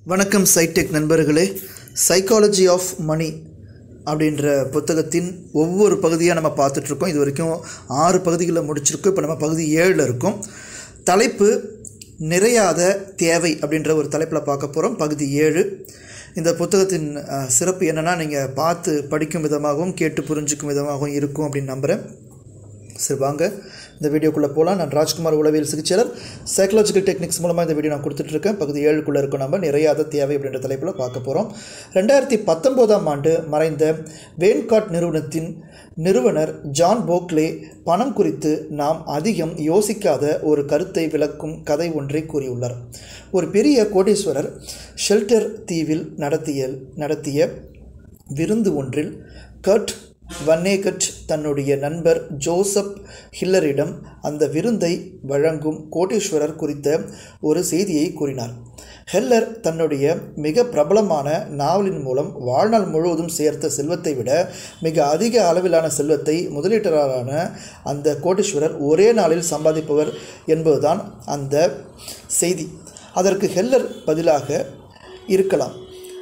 வணக்கம் சைடெக் நண்பர்களே psychology of money அப்படின்ற புத்தகத்தின் ஒவ்வொரு பகுதியாக நம்ம பார்த்துட்ருக்கோம் இது வரைக்கும் ஆறு பகுதிகளில் முடிச்சிருக்கோம் இப்போ நம்ம பகுதி ஏழில் இருக்கோம் தலைப்பு நிறையாத தேவை அப்படின்ற ஒரு தலைப்பில் பார்க்க போகிறோம் பகுதி ஏழு இந்த புத்தகத்தின் அஹ், சிறப்பு என்னென்னா நீங்கள் பார்த்து படிக்கும் விதமாகவும் கேட்டு புரிஞ்சுக்கும் விதமாகவும் இருக்கும் அப்படின்னு நம்புகிறேன் சரி வாங்க இந்த வீடியோக்குள்ளே போகலாம் நான் ராஜ்குமார் உளவியல் சிகிச்சையாளர் சைக்காலஜிக்கல் டெக்னிக்ஸ் மூலமாக இந்த வீடியோ நான் கொடுத்துட்ருக்கேன் பகுதி ஏழுக்குள்ளே இருக்கும் நம்ம நிறையாத தேவை அப்படின்ற தலைப்பில் பார்க்க போகிறோம் ரெண்டாயிரத்தி பத்தொம்போதாம் ஆண்டு மறைந்த வேன்காட் நிறுவனத்தின் நிறுவனர் ஜான் போக்லே பணம் குறித்து நாம் அதிகம் யோசிக்காத ஒரு கருத்தை விளக்கும் கதை ஒன்றை கூறியுள்ளார் ஒரு பெரிய கோடீஸ்வரர் ஷெல்டர் தீவில் நடத்திய நடத்திய விருந்து ஒன்றில் கர்ட் வன்னேகட் தன்னுடைய நண்பர் ஜோசப் ஹில்லரிடம் அந்த விருந்தை வழங்கும் கோடீஸ்வரர் குறித்த ஒரு செய்தியை கூறினார் ஹெல்லர் தன்னுடைய மிக பிரபலமான நாவலின் மூலம் வாழ்நாள் முழுவதும் சேர்த்த செல்வத்தை விட மிக அதிக அளவிலான செல்வத்தை முதலீட்டாளரான அந்த கோடீஸ்வரர் ஒரே நாளில் சம்பாதிப்பவர் என்பதுதான் அந்த செய்தி அதற்கு ஹெல்லர் பதிலாக இருக்கலாம்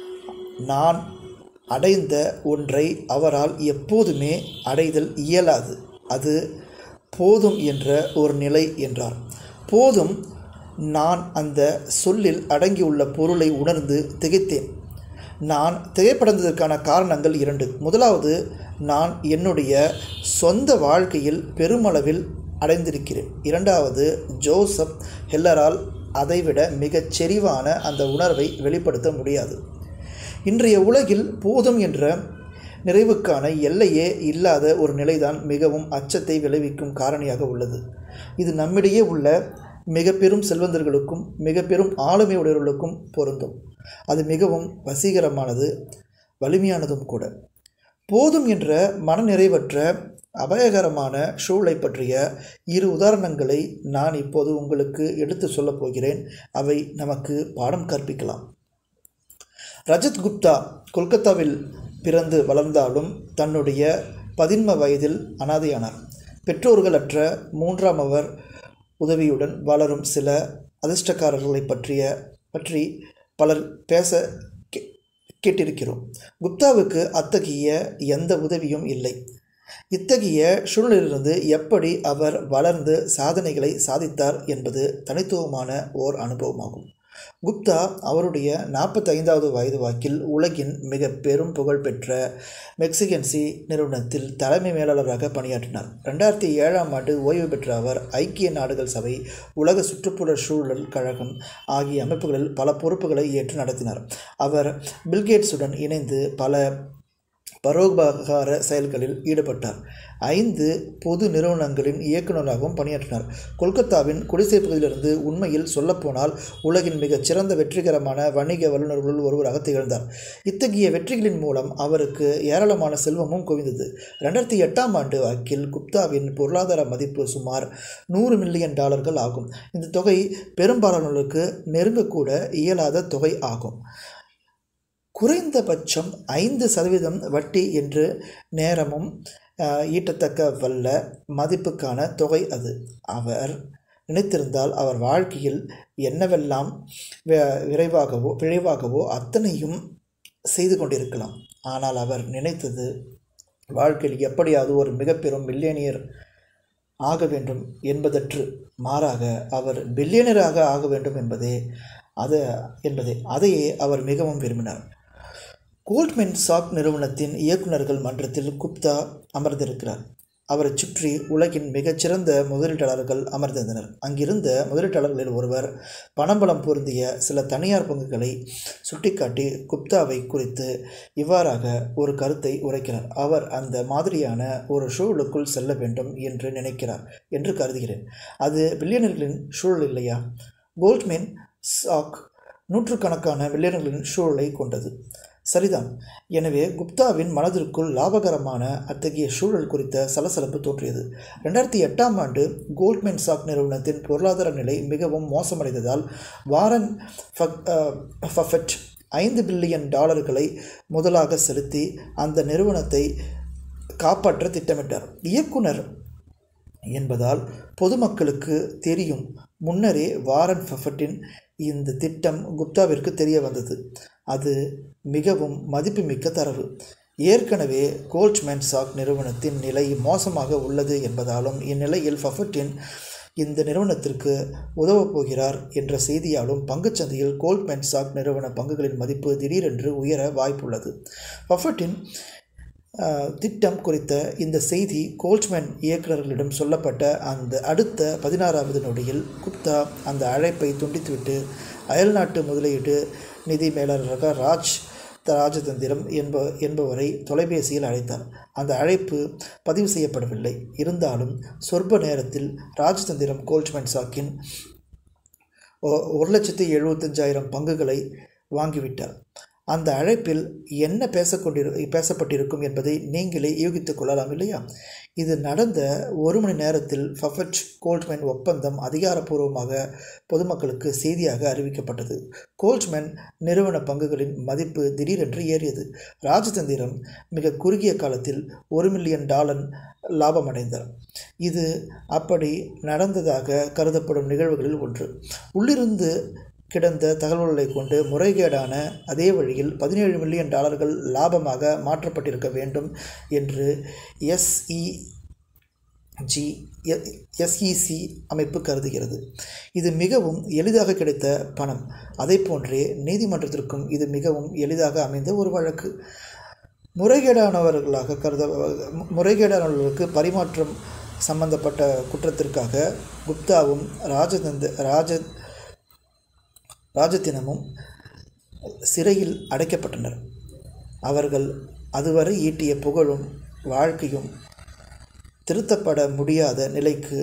நான் அடைந்த ஒன்றை அவரால் எப்போதுமே அடைதல் இயலாது அது போதும் என்ற ஒரு நிலை என்றார் போதும் நான் அந்த சொல்லில் அடங்கியுள்ள பொருளை உணர்ந்து திகைத்தேன் நான் திகைப்படைந்ததற்கான காரணங்கள் இரண்டு முதலாவது நான் என்னுடைய சொந்த வாழ்க்கையில் பெருமளவில் அடைந்திருக்கிறேன் இரண்டாவது ஜோசப் ஹெல்லரால் அதைவிட மிகச் செறிவான அந்த உணர்வை வெளிப்படுத்த முடியாது இன்றைய உலகில் போதும் என்ற நிறைவுக்கான எல்லையே இல்லாத ஒரு நிலைதான் மிகவும் அச்சத்தை விளைவிக்கும் காரணியாக உள்ளது இது நம்மிடையே உள்ள மிக பெரும் செல்வந்தர்களுக்கும் மிக பெரும் ஆளுமை உடையவர்களுக்கும் பொருந்தும் அது மிகவும் வசீகரமானது வலிமையானதும் கூட போதும் என்ற மனநிறைவற்ற அபாயகரமான சூழலை பற்றிய இரு உதாரணங்களை நான் இப்போது உங்களுக்கு எடுத்து சொல்லப் போகிறேன் அவை நமக்கு பாடம் கற்பிக்கலாம் ரஜத் குப்தா கொல்கத்தாவில் பிறந்து வளர்ந்தாலும் தன்னுடைய பதின்ம வயதில் அனாதையானார் பெற்றோர்களற்ற மூன்றாம் அவர் உதவியுடன் வளரும் சில அதிர்ஷ்டக்காரர்களை பற்றிய பற்றி பலர் பேச கே- கேட்டிருக்கிறோம் குப்தாவுக்கு அத்தகைய எந்த உதவியும் இல்லை இத்தகைய சூழ்நிலையிலிருந்து எப்படி அவர் வளர்ந்து சாதனைகளை சாதித்தார் என்பது தனித்துவமான ஓர் அனுபவமாகும் குப்தா அவருடைய நாற்பத்தைந்தாவது வயது வாக்கில் உலகின் மிக பெரும் புகழ்பெற்ற மெக்சிகன்சி நிறுவனத்தில் தலைமை மேலாளராக பணியாற்றினார் ரெண்டாயிரத்தி ஏழாம் ஆண்டு ஓய்வு பெற்ற அவர் ஐக்கிய நாடுகள் சபை உலக சுற்றுப்புற சூழல் கழகம் ஆகிய அமைப்புகளில் பல பொறுப்புகளை ஏற்று நடத்தினார் அவர் பில்கேட்ஸுடன் இணைந்து பல பரோபகார செயல்களில் ஈடுபட்டார் ஐந்து பொது நிறுவனங்களின் இயக்குநராகவும் பணியாற்றினார் கொல்கத்தாவின் குடிசை பகுதியிலிருந்து உண்மையில் சொல்லப்போனால் உலகின் மிகச் சிறந்த வெற்றிகரமான வணிக வல்லுநர்களுள் ஒருவராக திகழ்ந்தார் இத்தகைய வெற்றிகளின் மூலம் அவருக்கு ஏராளமான செல்வமும் குவிந்தது ரெண்டாயிரத்தி எட்டாம் ஆண்டு வாக்கில் குப்தாவின் பொருளாதார மதிப்பு சுமார் நூறு மில்லியன் டாலர்கள் ஆகும் இந்த தொகை பெரும்பாலானோருக்கு நெருங்கக்கூட இயலாத தொகை ஆகும் குறைந்தபட்சம் ஐந்து சதவீதம் வட்டி என்று நேரமும் ஆஹ், ஈட்டத்தக்க வல்ல மதிப்புக்கான தொகை அது அவர் நினைத்திருந்தால் அவர் வாழ்க்கையில் என்னவெல்லாம் வி- விரைவாகவோ விரைவாகவோ அத்தனையும் செய்து கொண்டிருக்கலாம் ஆனால் அவர் நினைத்தது வாழ்க்கையில் எப்படியாவது ஒரு மிக பெரும் மில்லியனியர் ஆக வேண்டும் என்பதற்று மாறாக அவர் பில்லியனராக ஆக வேண்டும் என்பதே அது என்பதே அதையே அவர் மிகவும் விரும்பினார் கோல்ட்மென் சாக் நிறுவனத்தின் இயக்குநர்கள் மன்றத்தில் குப்தா அமர்ந்திருக்கிறார் அவரைச் சுற்றி உலகின் மிகச்சிறந்த முதலீட்டாளர்கள் அமர்ந்திருந்தனர் அங்கிருந்த முதலீட்டாளர்களில் ஒருவர் பணபலம் பொருந்திய சில தனியார் பங்குகளை சுட்டிக்காட்டி குப்தாவை குறித்து இவ்வாறாக ஒரு கருத்தை உரைக்கிறார் அவர் அந்த மாதிரியான ஒரு சூழலுக்குள் செல்ல வேண்டும் என்று நினைக்கிறார் என்று கருதுகிறேன் அது பில்லியனர்களின் சூழல் இல்லையா கோல்ட்மென் சாக் நூற்றுக்கணக்கான பில்லியனர்களின் சூழலை கொண்டது சரிதான் எனவே குப்தாவின் மனதிற்குள் லாபகரமான அத்தகைய சூழல் குறித்த சலசலப்பு தோன்றியது ரெண்டாயிரத்தி எட்டாம் ஆண்டு கோல்ட்மேன் சாக் நிறுவனத்தின் பொருளாதார நிலை மிகவும் மோசமடைந்ததால் வாரன் ஃபக்- அஹ், பஃபெட் ஐந்து பில்லியன் டாலர்களை முதலாக செலுத்தி அந்த நிறுவனத்தை காப்பாற்ற திட்டமிட்டார் இயக்குனர் என்பதால் பொதுமக்களுக்கு தெரியும் முன்னரே வாரன் பஃபட்டின் இந்த திட்டம் குப்தாவிற்கு தெரிய வந்தது அது மிகவும் மதிப்புமிக்க தரவு ஏற்கனவே கோல்ட்மேன் சாக் நிறுவனத்தின் நிலை மோசமாக உள்ளது என்பதாலும் இந்நிலையில் ஃபஃபட்டின் இந்த நிறுவனத்திற்கு உதவப் போகிறார் என்ற செய்தியாலும் பங்குச்சந்தையில் கோல்ட்மேன் சாக் நிறுவன பங்குகளின் மதிப்பு திடீரென்று உயர வாய்ப்புள்ளது பஃபட்டின் அஹ், திட்டம் குறித்த இந்த செய்தி கோல்ட்மேன் இயக்குநர்களிடம் சொல்லப்பட்ட அந்த அடுத்த பதினாறாவது நொடியில் குப்தா அந்த அழைப்பை துண்டித்துவிட்டு அயல்நாட்டு முதலீட்டு நிதி மேலாளராக ராஜ் ராஜதந்திரம் என்ப என்பவரை தொலைபேசியில் அழைத்தார் அந்த அழைப்பு பதிவு செய்யப்படவில்லை இருந்தாலும் சொற்ப நேரத்தில் ராஜதந்திரம் கோல்ட்மேன் சாக்கின் ஒ- ஒரு லட்சத்தி எழுபத்தஞ்சாயிரம் பங்குகளை வாங்கிவிட்டார் அந்த அழைப்பில் என்ன பேசக்கொண்டிரு பேசப்பட்டிருக்கும் என்பதை நீங்களே யூகித்துக் கொள்ளலாம் இல்லையா இது நடந்த ஒரு மணி நேரத்தில் ஃபஃபட் கோல்ட்மேன் ஒப்பந்தம் அதிகாரப்பூர்வமாக பொதுமக்களுக்கு செய்தியாக அறிவிக்கப்பட்டது கோல்ட்மேன் நிறுவன பங்குகளின் மதிப்பு திடீரென்று ஏறியது ராஜதந்திரம் மிக குறுகிய காலத்தில் ஒரு மில்லியன் டாலர் லாபமடைந்தார் இது அப்படி நடந்ததாக கருதப்படும் நிகழ்வுகளில் ஒன்று உள்ளிருந்து கிடந்த தகவல்களை கொண்டு முறைகேடான அதே வழியில் பதினேழு மில்லியன் டாலர்கள் லாபமாக மாற்றப்பட்டிருக்க வேண்டும் என்று எஸ்இ ஜி எஸ்இசி அமைப்பு கருதுகிறது இது மிகவும் எளிதாக கிடைத்த பணம் அதே போன்றே நீதிமன்றத்திற்கும் இது மிகவும் எளிதாக அமைந்த ஒரு வழக்கு முறைகேடானவர்களாக கருத முறைகேடானவர்களுக்கு பரிமாற்றம் சம்பந்தப்பட்ட குற்றத்திற்காக குப்தாவும் ராஜதந்த ராஜ ராஜதினமும் சிறையில் அடைக்கப்பட்டனர் அவர்கள் அதுவரை ஈட்டிய புகழும் வாழ்க்கையும் திருத்தப்பட முடியாத நிலைக்கு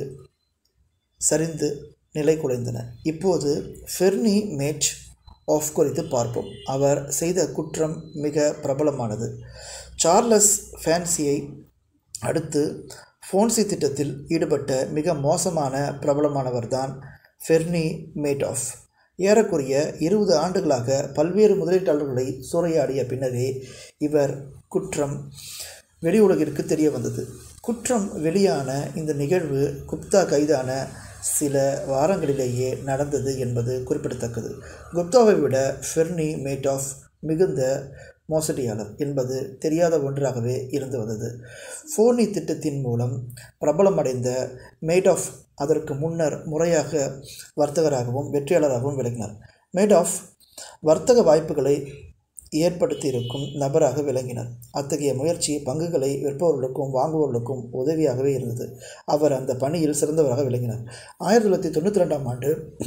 சரிந்து நிலை குலைந்தன இப்போது ஃபெர்னி மேட்ச் ஆஃப் குறித்து பார்ப்போம் அவர் செய்த குற்றம் மிக பிரபலமானது சார்லஸ் ஃபேன்சியை அடுத்து ஃபோன்சி திட்டத்தில் ஈடுபட்ட மிக மோசமான பிரபலமானவர்தான் ஃபெர்னி மேட்ஆஃப் ஏறக்குறைய இருபது ஆண்டுகளாக பல்வேறு முதலீட்டாளர்களை சூறையாடிய பின்னரே இவர் குற்றம் வெளி உலகிற்கு தெரிய வந்தது குற்றம் வெளியான இந்த நிகழ்வு குப்தா கைதான சில வாரங்களிலேயே நடந்தது என்பது குறிப்பிடத்தக்கது குப்தாவை விட ஃபெர்னி மேட்ஆஃப் மிகுந்த மோசடியாளர் என்பது தெரியாத ஒன்றாகவே இருந்து வந்தது ஃபோனி திட்டத்தின் மூலம் பிரபலமடைந்த மேட்ஆஃப் அதற்கு முன்னர் முறையாக வர்த்தகராகவும் வெற்றியாளராகவும் விளங்கினார் மேட்ஆஃப் வர்த்தக வாய்ப்புகளை ஏற்படுத்தியிருக்கும் நபராக விளங்கினார் அத்தகைய முயற்சி பங்குகளை விற்பவர்களுக்கும் வாங்குபவர்களுக்கும் உதவியாகவே இருந்தது அவர் அந்த பணியில் சிறந்தவராக விளங்கினார் ஆயிரத்தி தொள்ளாயிரத்தி தொண்ணூற்றி ரெண்டாம் ஆண்டு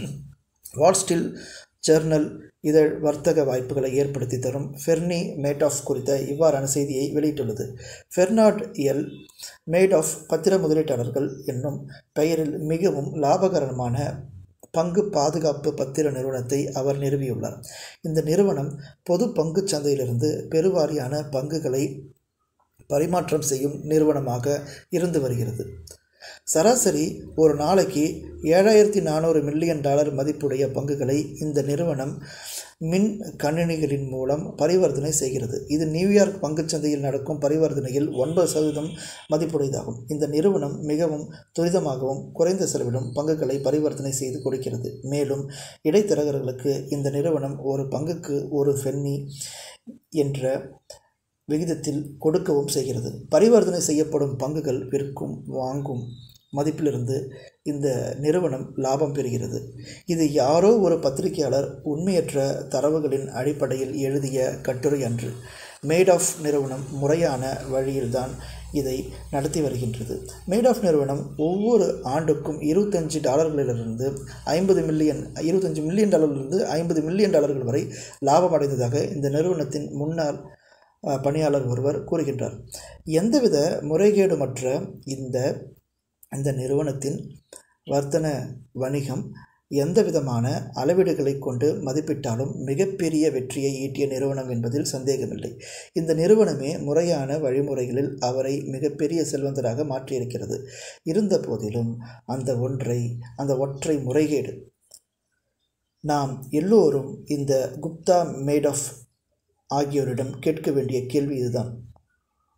வாட்ஸ்டில் ஜர்னல் இதழ் வர்த்தக வாய்ப்புகளை ஏற்படுத்தி தரும் ஃபெர்னி மேட்ஆஃப் குறித்த இவ்வாறான செய்தியை வெளியிட்டுள்ளது ஃபெர்னாட் எல் மேட் ஆஃப் பத்திர முதலீட்டாளர்கள் என்னும் பெயரில் மிகவும் லாபகரமான பங்கு பாதுகாப்பு பத்திர நிறுவனத்தை அவர் நிறுவியுள்ளார் இந்த நிறுவனம் பொது பங்குச் சந்தையிலிருந்து பெருவாரியான பங்குகளை பரிமாற்றம் செய்யும் நிறுவனமாக இருந்து வருகிறது சராசரி ஒரு நாளைக்கு ஏழாயிரத்தி நானூறு மில்லியன் டாலர் மதிப்புடைய பங்குகளை இந்த நிறுவனம் மின் கணினிகளின் மூலம் பரிவர்த்தனை செய்கிறது இது நியூயார்க் பங்குச்சந்தையில் நடக்கும் பரிவர்த்தனையில் ஒன்பது சதவீதம் மதிப்புடையதாகும் இந்த நிறுவனம் மிகவும் துரிதமாகவும் குறைந்த செலவிலும் பங்குகளை பரிவர்த்தனை செய்து கொடுக்கிறது மேலும் இடைத்தரகர்களுக்கு இந்த நிறுவனம் ஒரு பங்குக்கு ஒரு ஃபென்னி என்ற விகிதத்தில் கொடுக்கவும் செய்கிறது பரிவர்த்தனை செய்யப்படும் பங்குகள் விற்கும் வாங்கும் மதிப்பிலிருந்து இந்த நிறுவனம் லாபம் பெறுகிறது இது யாரோ ஒரு பத்திரிகையாளர் உண்மையற்ற தரவுகளின் அடிப்படையில் எழுதிய கட்டுரை அன்று மேட் ஆஃப் நிறுவனம் முறையான வழியில்தான் இதை நடத்தி வருகின்றது மேட் ஆஃப் நிறுவனம் ஒவ்வொரு ஆண்டுக்கும் இருபத்தஞ்சு டாலர்களிலிருந்து ஐம்பது மில்லியன் இருபத்தஞ்சு மில்லியன் டாலர்களிலிருந்து ஐம்பது மில்லியன் டாலர்கள் வரை லாபம் அடைந்ததாக இந்த நிறுவனத்தின் முன்னாள் அஹ், பணியாளர் ஒருவர் கூறுகின்றார் எந்தவித முறைகேடுமற்ற இந்த இந்த நிறுவனத்தின் வர்த்தன வணிகம் எந்த விதமான அளவீடுகளை கொண்டு மதிப்பிட்டாலும் மிகப்பெரிய வெற்றியை ஈட்டிய நிறுவனம் என்பதில் சந்தேகமில்லை இந்த நிறுவனமே முறையான வழிமுறைகளில் அவரை மிகப்பெரிய செல்வந்தராக மாற்றியிருக்கிறது இருந்த போதிலும் அந்த ஒன்றை அந்த ஒற்றை முறைகேடு நாம் எல்லோரும் இந்த குப்தா மேட் ஆஃப் ஆகியோரிடம் கேட்க வேண்டிய கேள்வி இதுதான்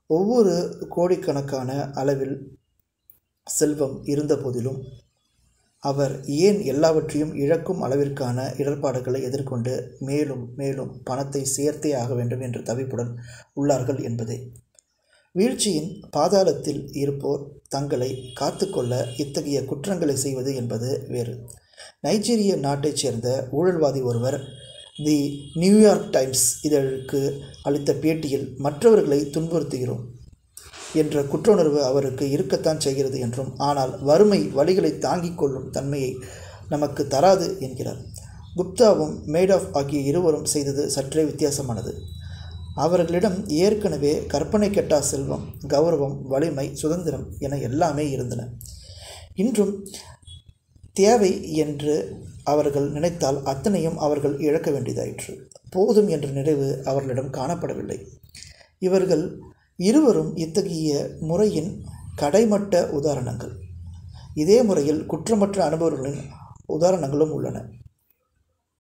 ஒவ்வொரு கோடிக்கணக்கான அளவில் செல்வம் இருந்த போதிலும் அவர் ஏன் எல்லாவற்றையும் இழக்கும் அளவிற்கான இடர்பாடுகளை எதிர்கொண்டு மேலும் மேலும் பணத்தை சேர்த்தே ஆக வேண்டும் என்ற தவிப்புடன் உள்ளார்கள் என்பதே வீழ்ச்சியின் பாதாளத்தில் இருப்போர் தங்களை காத்துக்கொள்ள இத்தகைய குற்றங்களை செய்வது என்பது வேறு நைஜீரிய நாட்டைச் சேர்ந்த ஊழல்வாதி ஒருவர் தி நியூயார்க் டைம்ஸ் இதழுக்கு அளித்த பேட்டியில் மற்றவர்களை துன்புறுத்துகிறோம் என்ற குற்றுணர்வு அவருக்கு இருக்கத்தான் செய்கிறது என்றும் ஆனால் வறுமை வழிகளை தாங்கிக் கொள்ளும் தன்மையை நமக்கு தராது என்கிறார் குப்தாவும் மேடாஃப் ஆகிய இருவரும் செய்தது சற்றே வித்தியாசமானது அவர்களிடம் ஏற்கனவே கற்பனை கெட்டா செல்வம் கௌரவம் வலிமை சுதந்திரம் என எல்லாமே இருந்தன இன்றும் தேவை என்று அவர்கள் நினைத்தால் அத்தனையும் அவர்கள் இழக்க வேண்டியதாயிற்று போதும் என்ற நிறைவு அவர்களிடம் காணப்படவில்லை இவர்கள் இருவரும் இத்தகைய முறையின் கடைமட்ட உதாரணங்கள் இதே முறையில் குற்றமற்ற அனுபவர்களின் உதாரணங்களும் உள்ளன